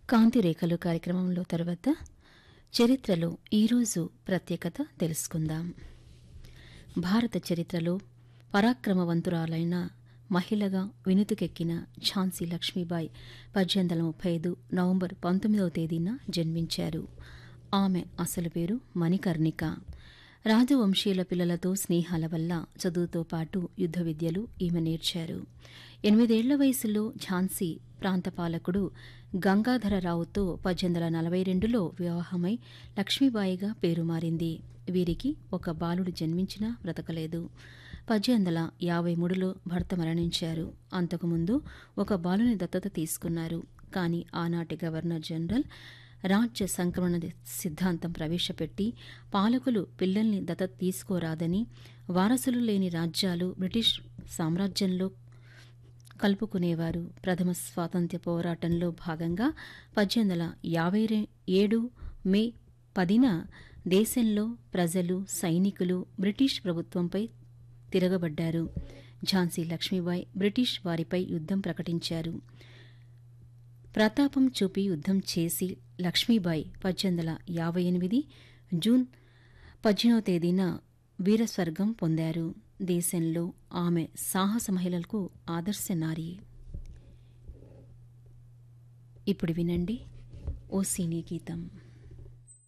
కాంతి రేఖలు కార్యక్రమంలో తర్వాత చరిత్రలో ఈరోజు ప్రత్యేకత తెలుసుకుందాం భారత చరిత్రలో పరాక్రమవంతురాలైన మహిళగా వినుతుకెక్కిన ఝాన్సీ లక్ష్మీబాయి పద్దెనిమిది వందల ముప్పై ఐదు నవంబర్ పంతొమ్మిదవ తేదీన జన్మించారు ఆమె అసలు పేరు మణికర్ణిక రాజవంశీయుల పిల్లలతో స్నేహాల వల్ల చదువుతో పాటు యుద్ధ విద్యలు ఈమె నేర్చారు ఎనిమిదేళ్ల వయసులో ఝాన్సీ ప్రాంతపాలకుడు గంగాధరరావుతో పద్దెనిమిది వందల నలభై రెండులో వివాహమై లక్ష్మీబాయిగా పేరు మారింది వీరికి ఒక బాలుడు జన్మించినా బ్రతకలేదు పద్దెనిమిది వందల యాభై మూడులో భర్త మరణించారు అంతకుముందు ఒక బాలుని దత్తత తీసుకున్నారు కానీ ఆనాటి గవర్నర్ జనరల్ రాజ్య సంక్రమణ సిద్ధాంతం ప్రవేశపెట్టి పాలకులు పిల్లల్ని దత్తత తీసుకోరాదని వారసులు లేని రాజ్యాలు బ్రిటిష్ సామ్రాజ్యంలో కలుపుకునేవారు ప్రథమ స్వాతంత్ర్య పోరాటంలో భాగంగా పద్దెనిమిది వందల యాభై ఏడు మే పదిన దేశంలో ప్రజలు సైనికులు బ్రిటిష్ ప్రభుత్వంపై తిరగబడ్డారు ఝాన్సీ లక్ష్మీబాయి బ్రిటిష్ వారిపై యుద్ధం ప్రకటించారు ప్రతాపం చూపి యుద్ధం చేసి లక్ష్మీబాయి పద్దెనిమిది వందల యాభై ఎనిమిది జూన్ పద్దెనిమిదవ తేదీన వీరస్వర్గం పొందారు దేశంలో ఆమె సాహస మహిళలకు ఆదర్శ నారి ఇప్పుడు వినండి ఓ సినీ గీతం